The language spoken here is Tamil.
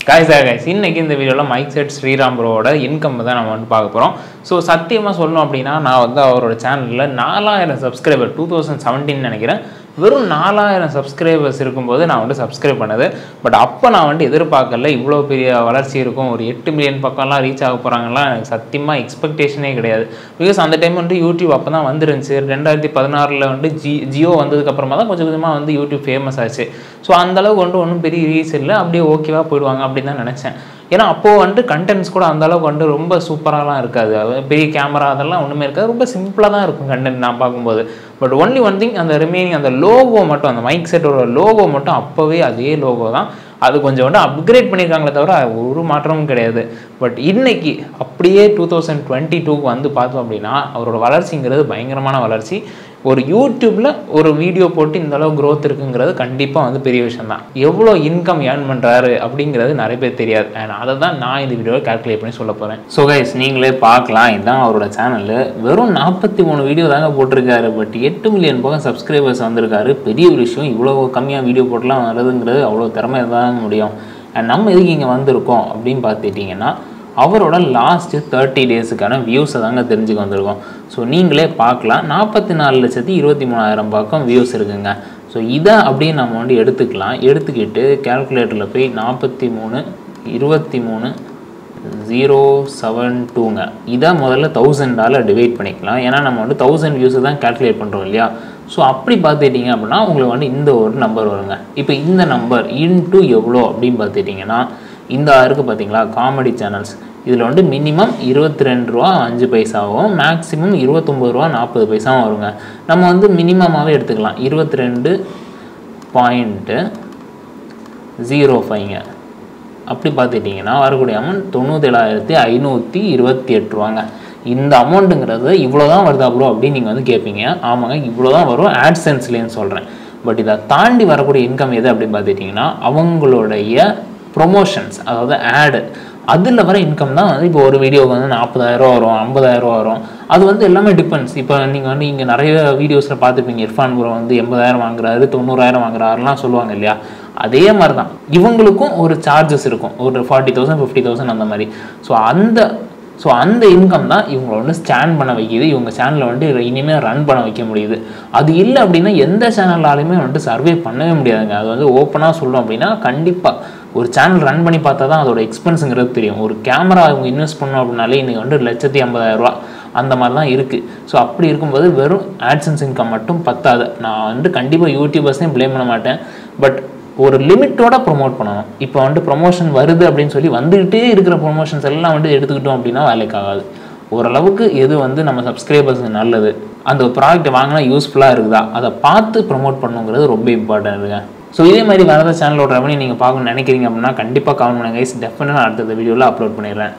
காய்ஸ் கைஸ் இன்னைக்கு இந்த வீடியோவில் மைக் செட் ஸ்ரீராம் ப்ரோவோட இன்கம் தான் நம்ம வந்து பார்க்க போகிறோம் ஸோ சத்தியமாக சொல்லணும் அப்படின்னா நான் வந்து அவரோட சேனலில் நாலாயிரம் சப்ஸ்கிரைபர் டூ தௌசண்ட் செவன்டீன் நினைக்கிறேன் வெறும் நாலாயிரம் சப்ஸ்கிரைபர்ஸ் இருக்கும்போது நான் வந்து சப்ஸ்கிரைப் பண்ணது பட் அப்போ நான் வந்து எதிர்பார்க்கல இவ்வளோ பெரிய வளர்ச்சி இருக்கும் ஒரு எட்டு மில்லியன் பக்கம்லாம் ரீச் ஆக போகிறாங்கலாம் எனக்கு சத்தியமாக எக்ஸ்பெக்டேஷனே கிடையாது பிகாஸ் அந்த டைம் வந்து யூடியூப் அப்போ தான் வந்துருந்துச்சு ரெண்டாயிரத்தி பதினாறில் வந்து ஜி ஜியோ வந்ததுக்கப்புறமா தான் கொஞ்சம் கொஞ்சமாக வந்து யூடியூப் ஃபேமஸ் ஆச்சு ஸோ அந்தளவுக்கு வந்து ஒன்றும் பெரிய ரீச் இல்லை அப்படியே ஓகேவாக போயிடுவாங்க அப்படின்னு தான் நினச்சேன் ஏன்னா அப்போது வந்துட்டு கண்டென்ட்ஸ் கூட அந்த அளவுக்கு வந்து ரொம்ப சூப்பராகலாம் இருக்காது அது பெரிய கேமரா அதெல்லாம் ஒன்றுமே இருக்காது ரொம்ப சிம்பிளாக தான் இருக்கும் கண்டென்ட் நான் பார்க்கும்போது பட் ஒன்லி ஒன் திங் அந்த ரிமைனிங் அந்த லோகோ மட்டும் அந்த மைக் செட்டோட லோகோ மட்டும் அப்போவே அதே லோகோ தான் அது கொஞ்சம் வந்து அப்கிரேட் பண்ணியிருக்காங்களே தவிர ஒரு மாற்றமும் கிடையாது பட் இன்னைக்கு அப்படியே டூ தௌசண்ட் டுவெண்ட்டி டூக்கு வந்து பார்த்தோம் அப்படின்னா அவரோட வளர்ச்சிங்கிறது பயங்கரமான வளர்ச்சி ஒரு யூடியூப்பில் ஒரு வீடியோ போட்டு இந்த அளவு growth இருக்குங்கிறது கண்டிப்பாக வந்து பெரிய விஷயம் தான் எவ்வளோ இன்கம் ஏர்ன் பண்ணுறாரு அப்படிங்கிறது நிறைய பேர் தெரியாது அண்ட் அதை தான் நான் இந்த வீடியோவில் கால்குலேட் பண்ணி சொல்ல போகிறேன் ஸோ கைஸ் நீங்களே பார்க்கலாம் இதுதான் அவரோட சேனல் வெறும் நாற்பத்தி மூணு வீடியோ தாங்க போட்டிருக்காரு பட் எட்டு மில்லியன் பக்கம் சப்ஸ்கிரைபர்ஸ் வந்திருக்காரு பெரிய ஒரு விஷயம் இவ்வளோ கம்மியாக வீடியோ போட்டுலாம் வருதுங்கிறது அவ்வளோ திறமை தான் முடியும் அண்ட் நம்ம எதுக்கு இங்கே வந்திருக்கோம் அப்படின்னு பார்த்துட்டிங்கன்னா அவரோட லாஸ்ட்டு தேர்ட்டி டேஸுக்கான வியூஸை தாங்க தெரிஞ்சுக்க வந்திருக்கோம் ஸோ நீங்களே பார்க்கலாம் நாற்பத்தி நாலு லட்சத்தி இருபத்தி மூணாயிரம் பக்கம் வியூஸ் இருக்குங்க ஸோ இதை அப்படியே நம்ம வந்து எடுத்துக்கலாம் எடுத்துக்கிட்டு கேல்குலேட்டரில் போய் நாற்பத்தி மூணு இருபத்தி மூணு ஜீரோ செவன் டூங்க இதை முதல்ல தௌசண்டால் டிவைட் பண்ணிக்கலாம் ஏன்னா நம்ம வந்து தௌசண்ட் வியூஸை தான் கால்குலேட் பண்ணுறோம் இல்லையா ஸோ அப்படி பார்த்துட்டிங்க அப்படின்னா உங்களுக்கு வந்து இந்த ஒரு நம்பர் வருங்க இப்போ இந்த நம்பர் இன்ட்டு எவ்வளோ அப்படின்னு பார்த்துட்டிங்கன்னா இந்த இருக்குது பார்த்தீங்களா காமெடி சேனல்ஸ் இதில் வந்து மினிமம் இருபத்தி ரெண்டு ரூபா அஞ்சு பைசாவும் மேக்ஸிமம் இருபத்தொம்பது ரூபா நாற்பது பைசாவும் வருங்க நம்ம வந்து மினிமமாகவே எடுத்துக்கலாம் இருபத்தி ரெண்டு பாயிண்ட்டு ஜீரோ ஃபைவ்ங்க அப்படி பார்த்துட்டிங்கன்னா வரக்கூடிய அமௌண்ட் தொண்ணூத்தேழாயிரத்தி ஐநூற்றி இருபத்தி எட்டு ரூபாங்க இந்த அமௌண்ட்டுங்கிறது இவ்வளோ தான் வருதா ப்ரோ அப்படின்னு நீங்கள் வந்து கேட்பீங்க ஆமாங்க இவ்வளோ தான் வரும் ஆட்சென்ஸ்லேன்னு சொல்கிறேன் பட் இதை தாண்டி வரக்கூடிய இன்கம் எது அப்படின்னு பார்த்துட்டிங்கன்னா அவங்களுடைய ப்ரொமோஷன்ஸ் அதாவது ஆடு அதில் வர இன்கம் தான் வந்து இப்போ ஒரு வீடியோக்கு வந்து நாற்பதாயிரம் வரும் ஐம்பதாயிரம் வரும் அது வந்து எல்லாமே டிபெண்ட்ஸ் இப்போ நீங்கள் வந்து இங்கே நிறைய வீடியோஸில் பார்த்துருப்பீங்க இர்ஃபான் ப்ரோ வந்து எண்பதாயிரம் வாங்குறாரு தொண்ணூறாயிரம் வாங்குறாருலாம் சொல்லுவாங்க இல்லையா அதே மாதிரி தான் இவங்களுக்கும் ஒரு சார்ஜஸ் இருக்கும் ஒரு ஃபார்ட்டி தௌசண்ட் ஃபிஃப்டி தௌசண்ட் அந்த மாதிரி ஸோ அந்த ஸோ அந்த இன்கம் தான் இவங்களை வந்து ஸ்டாண்ட் பண்ண வைக்கிது இவங்க சேனலை வந்து இனிமேல் ரன் பண்ண வைக்க முடியுது அது இல்லை அப்படின்னா எந்த சேனலாலுமே வந்துட்டு சர்வே பண்ணவே முடியாதுங்க அது வந்து ஓப்பனாக சொல்லணும் அப்படின்னா கண்டிப்பாக ஒரு சேனல் ரன் பண்ணி பார்த்தா தான் அதோட எக்ஸ்பென்ஸுங்கிறது தெரியும் ஒரு கேமரா அவங்க இன்வெஸ்ட் பண்ணோம் அப்படின்னாலே இன்றைக்கி வந்து லட்சத்தி ஐம்பதாயிரரூவா அந்த மாதிரி தான் இருக்குது ஸோ அப்படி இருக்கும்போது வெறும் ஆட்சன்ஸ் இன்கம் மட்டும் பத்தாது நான் வந்து கண்டிப்பாக யூடியூபர்ஸையும் ப்ளேம் பண்ண மாட்டேன் பட் ஒரு லிமிட்டோட ப்ரொமோட் பண்ணணும் இப்போ வந்து ப்ரொமோஷன் வருது அப்படின்னு சொல்லி வந்துக்கிட்டே இருக்கிற ப்ரொமோஷன்ஸ் எல்லாம் வந்து எடுத்துக்கிட்டோம் அப்படின்னா வேலைக்கு ஆகாது ஓரளவுக்கு எது வந்து நம்ம சப்ஸ்கிரைபர்ஸ் நல்லது அந்த ப்ராடக்ட் வாங்கினா யூஸ்ஃபுல்லாக இருக்குதா அதை பார்த்து ப்ரொமோட் பண்ணுங்கிறது ரொம்ப இம்பார்ட்டன்ட்டுங்க ஸோ இதே மாதிரி வேறு ஏதாவது சேனலோட ரெவன்யூ நீங்கள் பார்க்கணும்னு நினைக்கிறீங்க அப்படின்னா கண்டிப்பாக கமெண்ட் பண்ணுங்க கைஸ் டெஃபினட்டாக அடுத்த வீடியோவில் அப்லோட் பண்ணிடுறேன்